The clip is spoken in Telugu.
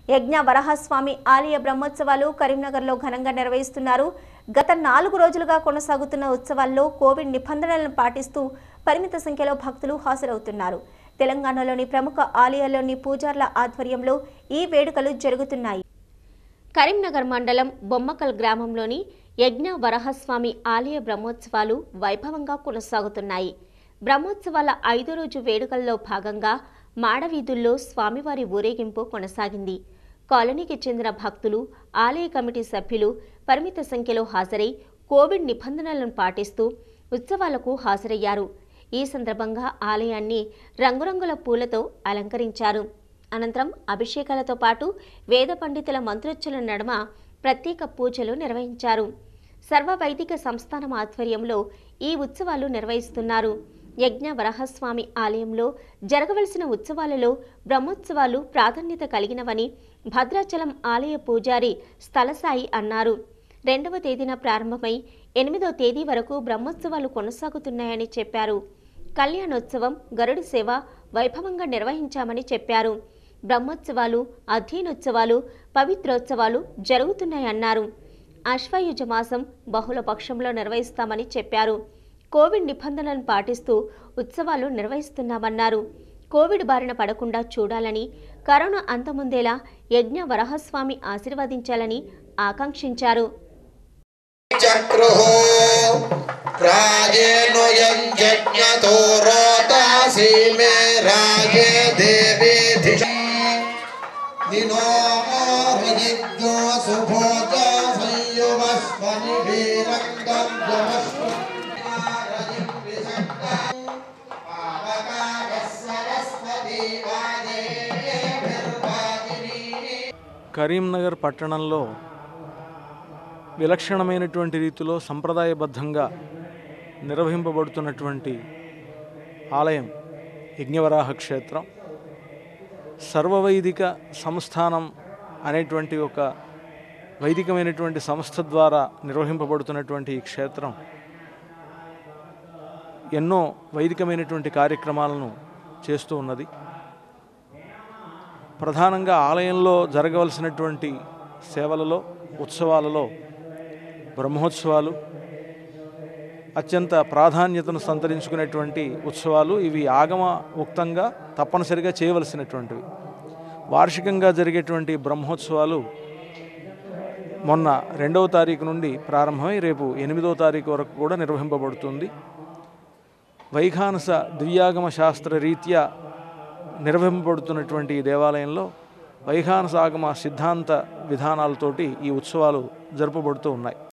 యజ్ఞ వరహస్వామి ఆలయ బ్రహ్మోత్సవాలు కరీంనగర్లో ఘనంగా నిర్వహిస్తున్నారు గత నాలుగు రోజులుగా కొనసాగుతున్న ఉత్సవాల్లో కోవిడ్ నిబంధనలను పాటిస్తూ పరిమిత సంఖ్యలో భక్తులు హాజరవుతున్నారు తెలంగాణలోని ప్రముఖ ఆలయాల్లోని పూజార్ల ఆధ్వర్యంలో ఈ వేడుకలు జరుగుతున్నాయి కరీంనగర్ మండలం బొమ్మకల్ గ్రామంలోని యజ్ఞ వరహస్వామి ఆలయ బ్రహ్మోత్సవాలు వైభవంగా కొనసాగుతున్నాయి బ్రహ్మోత్సవాల ఐదో రోజు వేడుకల్లో భాగంగా మాడవీధుల్లో స్వామివారి ఊరేగింపు కొనసాగింది కాలనీకి చెందిన భక్తులు ఆలయ కమిటీ సభ్యులు పరిమిత సంఖ్యలో హాజరై కోవిడ్ నిబంధనలను పాటిస్తూ ఉత్సవాలకు హాజరయ్యారు ఈ సందర్భంగా ఆలయాన్ని రంగురంగుల పూలతో అలంకరించారు అనంతరం అభిషేకాలతో పాటు వేద పండితుల మంత్రోచ్చల నడుమ ప్రత్యేక పూజలు నిర్వహించారు సర్వ వైదిక సంస్థానం ఆధ్వర్యంలో ఈ ఉత్సవాలు నిర్వహిస్తున్నారు యజ్ఞ వరహస్వామి ఆలయంలో జరగవలసిన ఉత్సవాలలో బ్రహ్మోత్సవాలు ప్రాధాన్యత కలిగినవని భద్రాచలం ఆలయ పూజారి స్థలసాయి అన్నారు రెండవ తేదీన ప్రారంభమై ఎనిమిదో తేదీ వరకు బ్రహ్మోత్సవాలు కొనసాగుతున్నాయని చెప్పారు కళ్యాణోత్సవం గరుడు సేవ వైభవంగా నిర్వహించామని చెప్పారు బ్రహ్మోత్సవాలు అధ్యయనోత్సవాలు పవిత్రోత్సవాలు జరుగుతున్నాయన్నారు అశ్వయుజ మాసం బహుళ పక్షంలో నిర్వహిస్తామని చెప్పారు కోవిడ్ నిబంధనలను పాటిస్తూ ఉత్సవాలు నిర్వహిస్తున్నామన్నారు కోవిడ్ బారిన పడకుండా చూడాలని కరోనా అంతముందేలా యజ్ఞ వరహస్వామి ఆశీర్వదించాలని ఆకాంక్షించారు చక్రుః రాజేను యజ్ఞతో రోతాసి మే రాజే దేవి ధిష దినో హృజిద్యో సుభోజ సంయుమస్మని వీరంగం జమస్మ కరీంనగర్ పట్టణంలో విలక్షణమైనటువంటి రీతిలో సంప్రదాయబద్ధంగా నిర్వహింపబడుతున్నటువంటి ఆలయం యజ్ఞవరాహ క్షేత్రం సర్వవైదిక సంస్థానం అనేటువంటి ఒక వైదికమైనటువంటి సంస్థ ద్వారా నిర్వహింపబడుతున్నటువంటి ఈ క్షేత్రం ఎన్నో వైదికమైనటువంటి కార్యక్రమాలను చేస్తూ ఉన్నది ప్రధానంగా ఆలయంలో జరగవలసినటువంటి సేవలలో ఉత్సవాలలో బ్రహ్మోత్సవాలు అత్యంత ప్రాధాన్యతను సంతరించుకునేటువంటి ఉత్సవాలు ఇవి ఆగమ ఉక్తంగా తప్పనిసరిగా చేయవలసినటువంటివి వార్షికంగా జరిగేటువంటి బ్రహ్మోత్సవాలు మొన్న రెండవ తారీఖు నుండి ప్రారంభమై రేపు ఎనిమిదవ తారీఖు వరకు కూడా నిర్వహింపబడుతుంది వైఖానస దివ్యాగమ శాస్త్ర రీత్యా నిర్వహింపబడుతున్నటువంటి ఈ దేవాలయంలో వైఖానసాగమ సిద్ధాంత విధానాలతోటి ఈ ఉత్సవాలు జరుపబడుతూ ఉన్నాయి